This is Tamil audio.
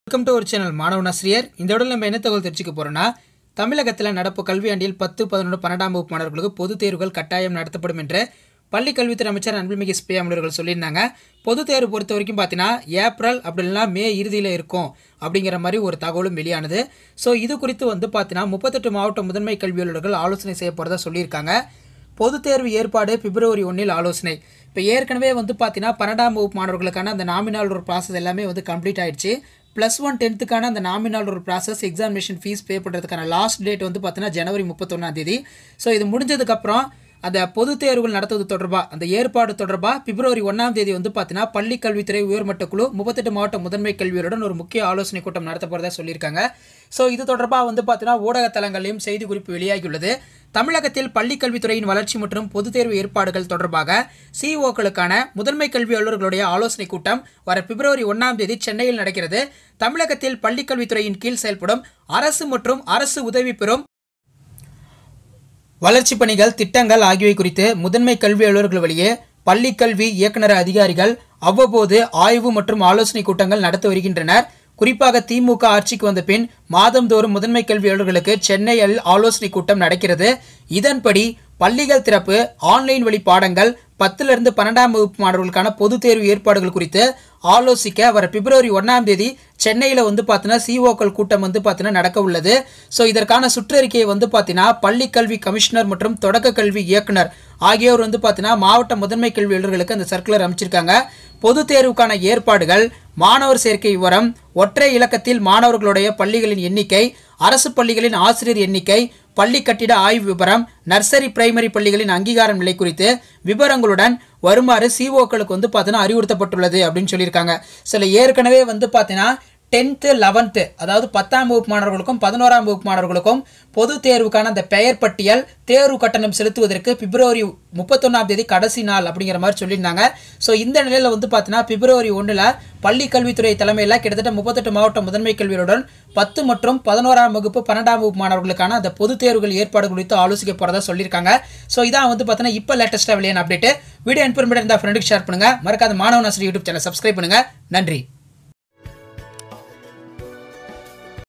வெல்கம் டு ஒரு சேனல் மாணவன் ஆசிரியர் இந்த உடல் நம்ம என்ன தகவல் தெரிஞ்சுக்க போறோம்னா தமிழகத்தில் நடப்பு கல்வியாண்டில் பத்து பதினொன்று பன்னெண்டாம் வகுப்பு மாணவர்களுக்கு பொதுத் தேர்வுகள் கட்டாயம் நடத்தப்படும் என்று பள்ளி கல்வித்துறை அமைச்சர் அன்புமிகு ஸ்பே அமலர்கள் சொல்லியிருந்தாங்க பொதுத் தேர்வு பொறுத்த வரைக்கும் பார்த்தீங்கன்னா ஏப்ரல் அப்படி இல்லைனா மே இறுதியில் இருக்கும் அப்படிங்கிற மாதிரி ஒரு தகவலும் வெளியானது ஸோ இது குறித்து வந்து பார்த்தீங்கன்னா முப்பத்தெட்டு மாவட்ட முதன்மை கல்வி அலுவலர்கள் ஆலோசனை செய்ய போகிறதா சொல்லியிருக்காங்க பொதுத் தேர்வு ஏற்பாடு பிப்ரவரி ஒன்றில் ஆலோசனை இப்போ ஏற்கனவே வந்து பார்த்தீங்கன்னா பன்னெண்டாம் வகுப்பு மாணவர்களுக்கான அந்த நாமினல் ஒரு ப்ராசஸ் எல்லாமே வந்து கம்ப்ளீட் ஆயிடுச்சு ப்ளஸ் ஒன் டென்த்துக்கான அந்த நாமினல் ஒரு ப்ராசஸ் எக்ஸாமினேஷன் ஃபீஸ் பே பண்ணுறதுக்கான லாஸ்ட் டேட் வந்து பார்த்தீங்கன்னா ஜனவரி முப்பத்தொன்னாம் தேதி ஸோ இது முடிஞ்சதுக்கப்புறம் அந்த பொதுத் தேர்வுகள் நடத்துவது தொடர்பாக அந்த ஏற்பாடு தொடர்பாக பிப்ரவரி ஒன்றாம் தேதி வந்து பார்த்தீங்கன்னா பள்ளி கல்வித்துறை உயர்மட்ட குழு முப்பத்தெட்டு மாவட்ட முதன்மை கல்வியருடன் ஒரு முக்கிய ஆலோசனை கூட்டம் நடத்த போகிறதா சொல்லியிருக்காங்க ஸோ இது தொடர்பாக வந்து பார்த்தீங்கன்னா ஊடகத்தலங்களிலும் செய்தி குறிப்பு வெளியாகியுள்ளது தமிழகத்தில் பள்ளி கல்வித்துறையின் வளர்ச்சி மற்றும் பொதுத் தேர்வு ஏற்பாடுகள் தொடர்பாக சிஇஓக்களுக்கான முதன்மை கல்வி அலுவலர்களுடைய ஆலோசனை கூட்டம் வர பிப்ரவரி ஒன்றாம் தேதி சென்னையில் நடக்கிறது தமிழகத்தில் பள்ளி கல்வித்துறையின் கீழ் செயல்படும் அரசு மற்றும் அரசு உதவி பெறும் வளர்ச்சிப் பணிகள் திட்டங்கள் ஆகியவை குறித்து முதன்மை கல்வி அலுவலர்கள் வழியே பள்ளி கல்வி இயக்குநர் அதிகாரிகள் அவ்வப்போது ஆய்வு மற்றும் ஆலோசனை கூட்டங்கள் நடத்தி வருகின்றனர் குறிப்பாக திமுக ஆட்சிக்கு வந்த பின் மாதந்தோறும் முதன்மை கல்வி அலுவலர்களுக்கு சென்னையில் ஆலோசனை கூட்டம் நடக்கிறது இதன்படி பள்ளிகள் திறப்பு ஆன்லைன் வழி பாடங்கள் பத்திலிருந்து பன்னெண்டாம் வகுப்பு மாணவர்களுக்கான பொதுத் தேர்வு ஏற்பாடுகள் குறித்து ஆலோசிக்க வர பிப்ரவரி ஒன்றாம் தேதி சென்னையில் வந்து பார்த்தீங்கன்னா சிஓக்கள் கூட்டம் வந்து பார்த்தீங்கன்னா நடக்க உள்ளது ஸோ இதற்கான சுற்றறிக்கையை வந்து பார்த்தீங்கன்னா பள்ளி கல்வி கமிஷனர் மற்றும் தொடக்க கல்வி இயக்குனர் ஆகியோர் வந்து பார்த்தீங்கன்னா மாவட்ட முதன்மை கல்வி அலுவலர்களுக்கு அந்த சர்க்குலர் அமைச்சிருக்காங்க பொதுத் தேர்வுக்கான ஏற்பாடுகள் மாணவர் சேர்க்கை விவரம் ஒற்றை இலக்கத்தில் மாணவர்களுடைய பள்ளிகளின் எண்ணிக்கை அரசு பள்ளிகளின் ஆசிரியர் எண்ணிக்கை பள்ளி கட்டிட ஆய்வு விவரம் நர்சரி பிரைமரி பள்ளிகளின் அங்கீகாரம் நிலை குறித்து விவரங்களுடன் வருமாறு சிஓக்களுக்கு வந்து பார்த்தீங்கன்னா அறிவுறுத்தப்பட்டுள்ளது அப்படின்னு சொல்லியிருக்காங்க சில ஏற்கனவே வந்து பார்த்தீங்கன்னா டென்த்து லெவன்த்து அதாவது பத்தாம் வகுப்பு மாணவர்களுக்கும் பதினோராம் வகுப்பு மாணவர்களுக்கும் பொது தேர்வுக்கான அந்த பெயர் பட்டியல் தேர்வு கட்டணம் செலுத்துவதற்கு பிப்ரவரி முப்பத்தொன்னாம் தேதி கடைசி நாள் அப்படிங்கிற மாதிரி சொல்லியிருந்தாங்க ஸோ இந்த நிலையில் வந்து பார்த்தீங்கன்னா பிப்ரவரி ஒன்றில் பள்ளி கல்வித்துறை தலைமையில் கிட்டத்தட்ட முப்பத்தெட்டு மாவட்ட முதன்மை கல்வியுடன் பத்து மற்றும் பதினோராம் வகுப்பு பன்னெண்டாம் வகுப்பு மாணவர்களுக்கான அந்த பொது தேர்வுகள் ஏற்பாடு குறித்து ஆலோசிக்க போகிறதா சொல்லியிருக்காங்க ஸோ இதான் வந்து பார்த்தீங்கன்னா இப்போ லேட்டஸ்ட்டாக வெளியான அப்டேட் வீடியோ இன்ஃபர்மேட்டிவ் இருந்தால் ஃப்ரெண்டுக்கு ஷேர் பண்ணுங்கள் மறக்காத மாணவன் ஆசிரியர் யூடியூப் சேனல் சப்ஸ்கிரைப் பண்ணுங்கள் நன்றி